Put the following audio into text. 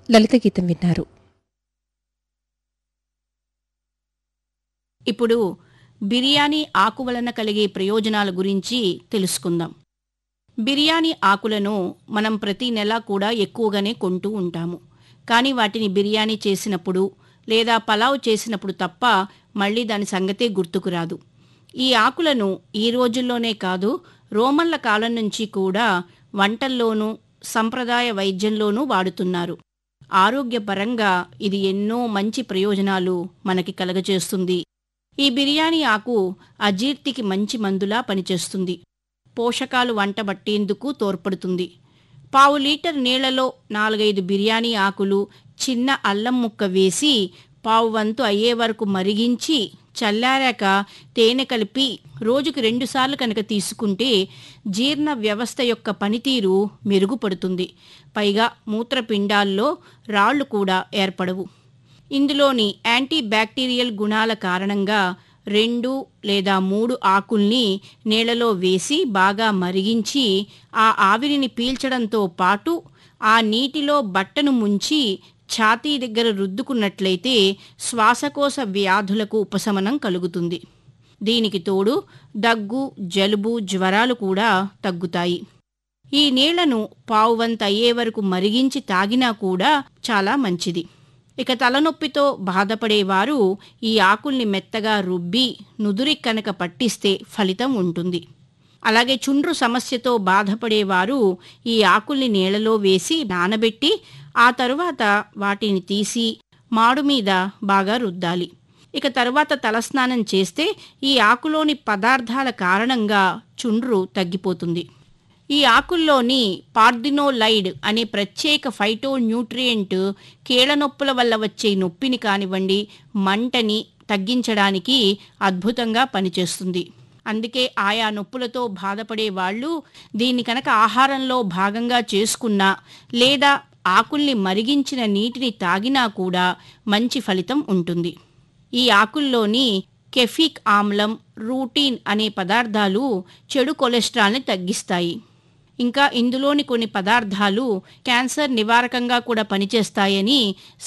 లలిత గీతం విన్నారు ఇప్పుడు బిర్యానీ ఆకు వలన కలిగే ప్రయోజనాల గురించి తెలుసుకుందాం బిర్యానీ ఆకులను మనం ప్రతి నెల కూడా ఎక్కువగానే కొంటూ ఉంటాము కానీ వాటిని బిర్యానీ చేసినప్పుడు లేదా పలావ్ చేసినప్పుడు తప్ప మళ్ళీ దాని సంగతే గుర్తుకు రాదు ఈ ఆకులను ఈ రోజుల్లోనే కాదు రోమన్ల కాలం నుంచి కూడా వంటల్లోనూ సంప్రదాయ వైద్యంలోనూ వాడుతున్నారు ఆరోగ్యపరంగా ఇది ఎన్నో మంచి ప్రయోజనాలు మనకి కలగజేస్తుంది ఈ బిర్యానీ ఆకు అజీర్తికి మంచి మందులా పనిచేస్తుంది పోషకాలు వంట బట్టేందుకు తోడ్పడుతుంది పావు లీటర్ నీళ్లలో నాలుగైదు బిర్యానీ ఆకులు చిన్న అల్లం ముక్క వేసి పావు వంతు అయ్యే వరకు మరిగించి చల్లారాక తేనె కలిపి రోజుకు రెండుసార్లు కనుక తీసుకుంటే జీర్ణ వ్యవస్థ యొక్క పనితీరు మెరుగుపడుతుంది పైగా మూత్రపిండాల్లో రాళ్లు కూడా ఏర్పడవు ఇందులోని యాంటీ బ్యాక్టీరియల్ గుణాల కారణంగా రెండు లేదా మూడు ఆకుల్ని నీళ్లలో వేసి బాగా మరిగించి ఆ ఆవిరిని పీల్చడంతో పాటు ఆ నీటిలో బట్టను ముంచి ఛాతీ దగ్గర రుద్దుకున్నట్లయితే శ్వాసకోశ వ్యాధులకు ఉపశమనం కలుగుతుంది దీనికి తోడు దగ్గు జలుబు జ్వరాలు కూడా తగ్గుతాయి ఈ నీళ్లను పావువంత అయ్యే వరకు మరిగించి తాగినా కూడా చాలా మంచిది ఇక తలనొప్పితో బాధపడేవారు ఈ ఆకుల్ని మెత్తగా రుబ్బి నుదురి కనుక పట్టిస్తే ఫలితం ఉంటుంది అలాగే చుండ్రు సమస్యతో బాధపడేవారు ఈ ఆకుల్ని నీళ్లలో వేసి నానబెట్టి ఆ తరువాత వాటిని తీసి మాడు మీద బాగా రుద్దాలి ఇక తరువాత తలస్నానం చేస్తే ఈ ఆకులోని పదార్థాల కారణంగా చుండ్రు తగ్గిపోతుంది ఈ ఆకుల్లోని పార్దినోలైడ్ అనే ప్రత్యేక ఫైటో న్యూట్రియంట్ కీళ్ళనొప్పుల వల్ల వచ్చే నొప్పిని కానివ్వండి మంటని తగ్గించడానికి అద్భుతంగా పనిచేస్తుంది అందుకే ఆయా నొప్పులతో బాధపడే వాళ్ళు దీన్ని కనుక ఆహారంలో భాగంగా చేసుకున్నా లేదా ఆకుల్ని మరిగించిన నీటిని తాగినా కూడా మంచి ఫలితం ఉంటుంది ఈ ఆకుల్లోని కెఫిక్ ఆమ్లం రూటీన్ అనే పదార్థాలు చెడు కొలెస్ట్రాల్ని తగ్గిస్తాయి ఇంకా ఇందులోని కొన్ని పదార్థాలు క్యాన్సర్ నివారకంగా కూడా పనిచేస్తాయని